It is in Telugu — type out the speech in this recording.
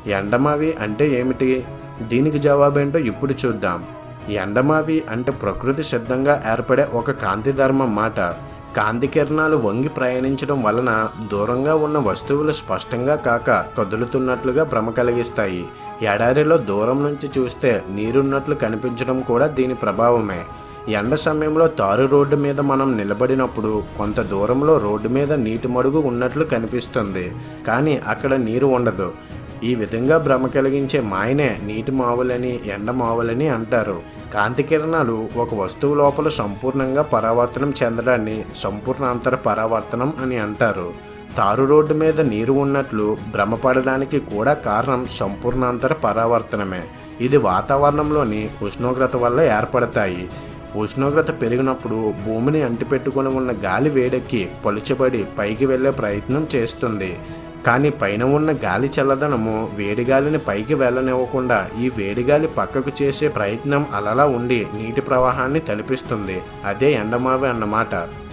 ఎండమావి అంటే ఏమిటి దీనికి జవాబేంటో ఇప్పుడు చూద్దాం ఎండమావి అంటే ప్రకృతి సిద్ధంగా ఏర్పడే ఒక కాంతి ధర్మం మాట కాంతి కిరణాలు వంగి ప్రయాణించడం వలన దూరంగా ఉన్న వస్తువులు స్పష్టంగా కాక కదులుతున్నట్లుగా భ్రమ కలిగిస్తాయి ఎడారిలో దూరం నుంచి చూస్తే నీరున్నట్లు కనిపించడం కూడా దీని ప్రభావమే ఎండ సమయంలో తారు రోడ్డు మీద మనం నిలబడినప్పుడు కొంత దూరంలో రోడ్డు మీద నీటి మడుగు ఉన్నట్లు కనిపిస్తుంది కానీ అక్కడ నీరు ఉండదు ఈ విధంగా భ్రమ కలిగించే మాయనే నీటి మావులని ఎండ మావులని అంటారు కాంతి కిరణాలు ఒక వస్తువు లోపల సంపూర్ణంగా పరావర్తనం చెందడాన్ని సంపూర్ణాంతర పరావర్తనం అని అంటారు తారు రోడ్డు మీద నీరు ఉన్నట్లు భ్రమపడడానికి కూడా కారణం సంపూర్ణాంతర పరావర్తనమే ఇది వాతావరణంలోని ఉష్ణోగ్రత వల్ల ఏర్పడతాయి ఉష్ణోగ్రత పెరిగినప్పుడు భూమిని అంటిపెట్టుకొని ఉన్న గాలి వేడెక్కి పలుచబడి పైకి వెళ్ళే ప్రయత్నం చేస్తుంది కానీ పైన ఉన్న గాలి చల్లదనము వేడిగాలిని పైకి వెళ్ళనివ్వకుండా ఈ వేడిగాలి పక్కకు చేసే ప్రయత్నం అలలా ఉండి నీటి ప్రవాహాన్ని తలిపిస్తుంది అదే ఎండమావి అన్నమాట